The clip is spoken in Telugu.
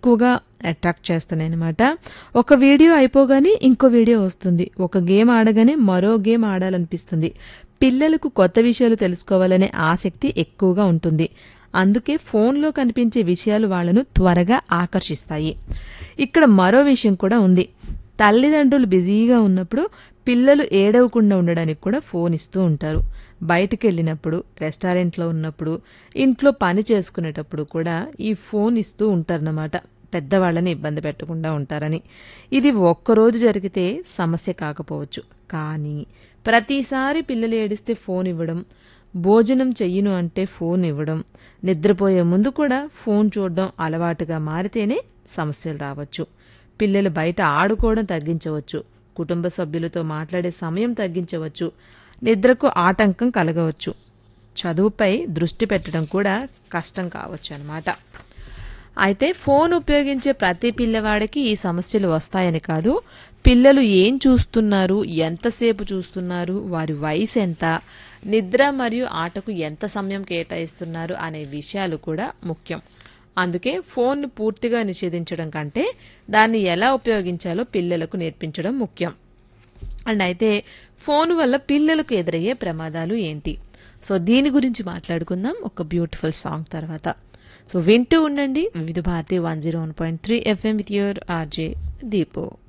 ఎక్కువగా అట్రాక్ట్ చేస్తున్నాయి అనమాట ఒక వీడియో అయిపోగానే ఇంకో వీడియో వస్తుంది ఒక గేమ్ ఆడగానే మరో గేమ్ ఆడాలనిపిస్తుంది పిల్లలకు కొత్త విషయాలు తెలుసుకోవాలనే ఆసక్తి ఎక్కువగా ఉంటుంది అందుకే ఫోన్లో కనిపించే విషయాలు వాళ్లను త్వరగా ఆకర్షిస్తాయి ఇక్కడ మరో విషయం కూడా ఉంది తల్లిదండ్రులు బిజీగా ఉన్నప్పుడు పిల్లలు ఏడవకుండా ఉండడానికి కూడా ఫోన్ ఇస్తూ ఉంటారు బయటికి వెళ్ళినప్పుడు రెస్టారెంట్లో ఉన్నప్పుడు ఇంట్లో పని చేసుకునేటప్పుడు కూడా ఈ ఫోన్ ఇస్తూ ఉంటారన్నమాట పెద్దవాళ్ళని ఇబ్బంది పెట్టకుండా ఉంటారని ఇది ఒక్కరోజు జరిగితే సమస్య కాకపోవచ్చు కానీ ప్రతిసారి పిల్లలు ఏడిస్తే ఫోన్ ఇవ్వడం భోజనం చెయ్యను అంటే ఫోన్ ఇవ్వడం నిద్రపోయే ముందు కూడా ఫోన్ చూడడం అలవాటుగా మారితేనే సమస్యలు రావచ్చు పిల్లలు బయట ఆడుకోవడం తగ్గించవచ్చు కుటుంబ సభ్యులతో మాట్లాడే సమయం తగ్గించవచ్చు నిద్రకు ఆటంకం కలగవచ్చు చదువుపై దృష్టి పెట్టడం కూడా కష్టం కావచ్చు అన్నమాట అయితే ఫోన్ ఉపయోగించే ప్రతి పిల్లవాడికి ఈ సమస్యలు వస్తాయని కాదు పిల్లలు ఏం చూస్తున్నారు ఎంతసేపు చూస్తున్నారు వారి వయసు ఎంత నిద్ర మరియు ఆటకు ఎంత సమయం కేటాయిస్తున్నారు అనే విషయాలు కూడా ముఖ్యం అందుకే ఫోన్ను పూర్తిగా నిషేధించడం కంటే దాన్ని ఎలా ఉపయోగించాలో పిల్లలకు నేర్పించడం ముఖ్యం అండ్ అయితే ఫోన్ వల్ల పిల్లలకు ఎదురయ్యే ప్రమాదాలు ఏంటి సో దీని గురించి మాట్లాడుకుందాం ఒక బ్యూటిఫుల్ సాంగ్ తర్వాత సో వింటూ ఉండండి Vividh Bharati one zero one point three FM with your RJ Deepu